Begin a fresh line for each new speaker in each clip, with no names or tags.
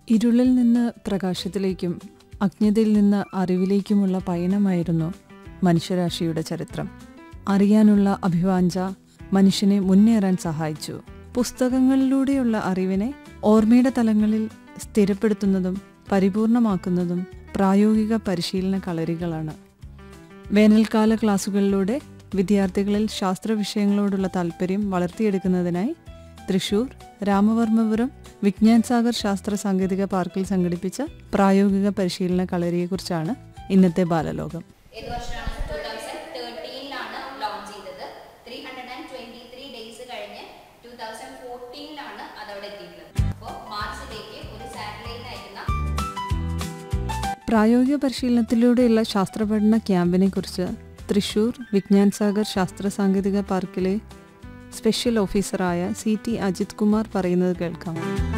ഇരുളിൽ നിന്ന് പ്രകാശത്തിലേക്കും അജ്ഞതയിൽ നിന്ന് അറിവിലേക്കുമുള്ള പയണമായിരുന്നു മനുഷ്യരാശിയുടെ ചരിത്രം അറിയാനുള്ള അഭിവാഞ്ച മനുഷ്യനെ മുന്നേറാൻ സഹായിച്ചു പുസ്തകങ്ങളിലൂടെയുള്ള അറിവിനെ ഓർമ്മയുടെ തലങ്ങളിൽ സ്ഥിരപ്പെടുത്തുന്നതും പരിപൂർണമാക്കുന്നതും പ്രായോഗിക പരിശീലന കളരികളാണ് വേനൽക്കാല ക്ലാസുകളിലൂടെ വിദ്യാർത്ഥികളിൽ ശാസ്ത്ര വിഷയങ്ങളോടുള്ള താല്പര്യം വളർത്തിയെടുക്കുന്നതിനായി തൃശൂർ രാമവർമ്മപുരം വിജ്ഞാൻ സാഗർ ശാസ്ത്ര സാങ്കേതിക പാർക്കിൽ സംഘടിപ്പിച്ച പ്രായോഗിക പരിശീലന കളരിയെക്കുറിച്ചാണ് ഇന്നത്തെ ബാലലോകം
ഏത് വർഷമാണ് ടൂ തൗസൻഡ് തേർട്ടീനിലാണ് ലോഞ്ച് ചെയ്തത് three hundred and twenty three days കഴിഞ്ഞ് ടൂ തൗസൻഡ് ഫോർട്ടീനിലാണ് അതവിടെ എത്തിയിട്ടുള്ളത് അപ്പോൾ മാർച്ചിലേക്ക് ഒരു സാറ്റലൈറ്റ് അയക്കുന്ന
പ്രായോഗിക പരിശീലനത്തിലൂടെയുള്ള ശാസ്ത്രപഠന ക്യാമ്പിനെ കുറിച്ച് തൃശൂർ വിജ്ഞാൻ സാഗർ ശാസ്ത്ര സാങ്കേതിക പാർക്കിലെ സ്പെഷ്യൽ ഓഫീസറായ സി ടി അജിത് കുമാർ പറയുന്നത് കേൾക്കാം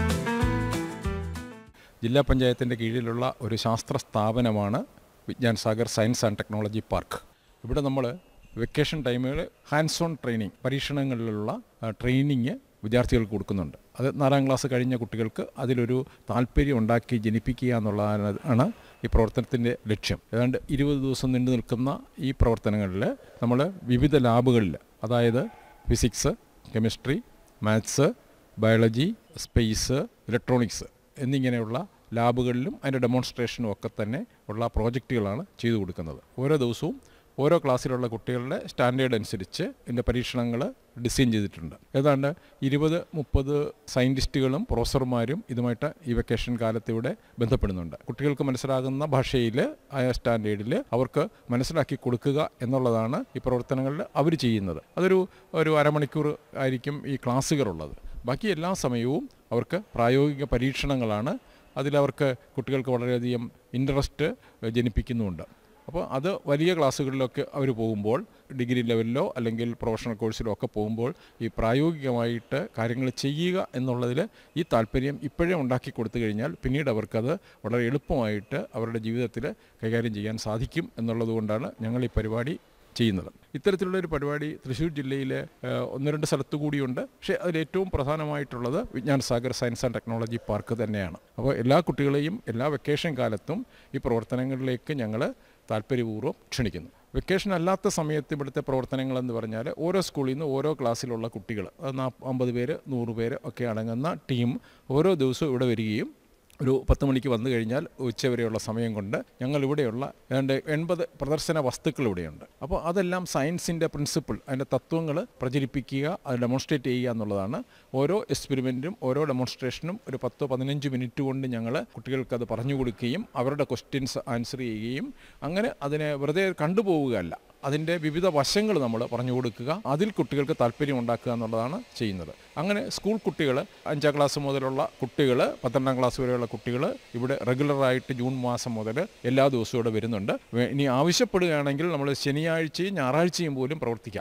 ജില്ലാ പഞ്ചായത്തിൻ്റെ കീഴിലുള്ള ഒരു ശാസ്ത്ര സ്ഥാപനമാണ് Vigyan Sagar science and technology park ഇവിടെ നമ്മൾ വെക്കേഷൻ ടൈമുകൾ ഹാൻഡ്സ് ഓൺ ട്രെയിനിങ് പരീക്ഷണങ്ങളിലുള്ള ട്രെയിനിങ് വിദ്യാർത്ഥികൾക്ക് കൊടുക്കുന്നുണ്ട് അത് നാലാം ക്ലാസ് കഴിഞ്ഞ കുട്ടികൾക്ക് അതിലൊരു താല്പര്യം ഉണ്ടാക്കി ജനിപ്പിക്കുക എന്നുള്ളതാണ് ആണ് ഈ പ്രവർത്തനത്തിൻ്റെ ലക്ഷ്യം ഏതാണ്ട് ഇരുപത് ദിവസം നീണ്ടു നിൽക്കുന്ന ഈ പ്രവർത്തനങ്ങളിൽ നമ്മൾ വിവിധ ലാബുകളിൽ അതായത് physics chemistry maths biology space electronics എന്നിങ്ങനെയുള്ള ലാബുകളിലും അതിൻ്റെ ഡെമോൺസ്ട്രേഷനും ഒക്കെ തന്നെ ഉള്ള പ്രോജക്റ്റുകളാണ് ചെയ്തു കൊടുക്കുന്നത് ഓരോ ദിവസവും ഓരോ ക്ലാസ്സിലുള്ള കുട്ടികളുടെ സ്റ്റാൻഡേർഡ് അനുസരിച്ച് ഇതിൻ്റെ പരീക്ഷണങ്ങൾ ഡിസൈൻ ചെയ്തിട്ടുണ്ട് ഏതാണ്ട് ഇരുപത് മുപ്പത് സയൻറ്റിസ്റ്റുകളും പ്രൊഫസർമാരും ഇതുമായിട്ട് ഈ വെക്കേഷൻ കാലത്ത് ഇവിടെ ബന്ധപ്പെടുന്നുണ്ട് കുട്ടികൾക്ക് മനസ്സിലാകുന്ന ഭാഷയിൽ ആയ സ്റ്റാൻഡേർഡിൽ അവർക്ക് മനസ്സിലാക്കി കൊടുക്കുക എന്നുള്ളതാണ് ഈ പ്രവർത്തനങ്ങളിൽ അവർ ചെയ്യുന്നത് അതൊരു ഒരു അരമണിക്കൂർ ആയിരിക്കും ഈ ക്ലാസ്സുകളുള്ളത് ബാക്കി എല്ലാ സമയവും അവർക്ക് പ്രായോഗിക പരീക്ഷണങ്ങളാണ് അതിലവർക്ക് കുട്ടികൾക്ക് വളരെയധികം ഇൻട്രസ്റ്റ് ജനിപ്പിക്കുന്നുമുണ്ട് അപ്പോൾ അത് വലിയ ക്ലാസ്സുകളിലൊക്കെ അവർ പോകുമ്പോൾ ഡിഗ്രി ലെവലിലോ അല്ലെങ്കിൽ പ്രൊഫഷണൽ കോഴ്സിലോ ഒക്കെ പോകുമ്പോൾ ഈ പ്രായോഗികമായിട്ട് കാര്യങ്ങൾ ചെയ്യുക എന്നുള്ളതിൽ ഈ താല്പര്യം ഇപ്പോഴേ ഉണ്ടാക്കി കൊടുത്തു കഴിഞ്ഞാൽ പിന്നീട് അവർക്കത് വളരെ എളുപ്പമായിട്ട് അവരുടെ ജീവിതത്തിൽ കൈകാര്യം ചെയ്യാൻ സാധിക്കും എന്നുള്ളത് കൊണ്ടാണ് ഞങ്ങൾ ഈ പരിപാടി ചെയ്യുന്നത് ഇത്തരത്തിലുള്ള ഒരു പരിപാടി തൃശ്ശൂർ ജില്ലയിലെ ഏഹ്, ഒന്ന് രണ്ട് സ്ഥലത്തു കൂടിയുണ്ട് പക്ഷേ അതിൽ ഏറ്റവും പ്രധാനമായിട്ടുള്ളത് Vigyan Sagar science and technology park തന്നെയാണ് അപ്പോൾ എല്ലാ കുട്ടികളെയും എല്ലാ വെക്കേഷൻ കാലത്തും ഈ പ്രവർത്തനങ്ങളിലേക്ക് ഞങ്ങൾ താല്പര്യപൂർവ്വം ക്ഷണിക്കുന്നു വെക്കേഷൻ അല്ലാത്ത സമയത്ത് ഇവിടുത്തെ പ്രവർത്തനങ്ങളെന്ന് പറഞ്ഞാൽ ഓരോ സ്കൂളിൽ നിന്ന് ഓരോ ക്ലാസ്സിലുള്ള കുട്ടികൾ അത് നാ അമ്പത് പേര് നൂറ് പേര് ഒക്കെ അടങ്ങുന്ന ടീം ഓരോ ദിവസവും ഇവിടെ വരികയും ഒരു പത്ത് മണിക്ക് വന്നു കഴിഞ്ഞാൽ ഉച്ചവരെയുള്ള സമയം കൊണ്ട് ഞങ്ങൾ ഇവിടെയുള്ള ഏതാണ്ട് എൺപത് പ്രദർശന വസ്തുക്കൾ ഇവിടെയുണ്ട് അപ്പോൾ അതെല്ലാം സയൻസിൻ്റെ പ്രിൻസിപ്പിൾ അതിൻ്റെ തത്വങ്ങൾ പ്രചരിപ്പിക്കുക അത് ഡെമോൺസ്ട്രേറ്റ് ചെയ്യുക എന്നുള്ളതാണ് ഓരോ എക്സ്പെരിമെൻറ്റും ഓരോ ഡെമോൺസ്ട്രേഷനും ഒരു പത്തോ പതിനഞ്ച് മിനിറ്റ് കൊണ്ട് ഞങ്ങൾ കുട്ടികൾക്ക് അത് പറഞ്ഞു കൊടുക്കുകയും അവരുടെ ക്വസ്റ്റ്യൻസ് ആൻസർ ചെയ്യുകയും അങ്ങനെ അതിനെ വെറുതെ കണ്ടുപോവുകയല്ല അതിൻ്റെ വിവിധ വശങ്ങൾ നമ്മൾ പറഞ്ഞു കൊടുക്കുക അതിൽ കുട്ടികൾക്ക് താല്പര്യം ഉണ്ടാക്കുക എന്നുള്ളതാണ് ചെയ്യുന്നത് അങ്ങനെ സ്കൂൾ കുട്ടികൾ അഞ്ചാം ക്ലാസ് മുതലുള്ള കുട്ടികൾ പന്ത്രണ്ടാം ക്ലാസ് വരെയുള്ള കുട്ടികൾ ഇവിടെ റെഗുലറായിട്ട് ജൂൺ മാസം മുതൽ എല്ലാ ദിവസവും ഇവിടെ വരുന്നുണ്ട് വേ- ഇനി ആവശ്യപ്പെടുകയാണെങ്കിൽ നമ്മൾ ശനിയാഴ്ചയും ഞായറാഴ്ചയും പോലും പ്രവർത്തിക്കാം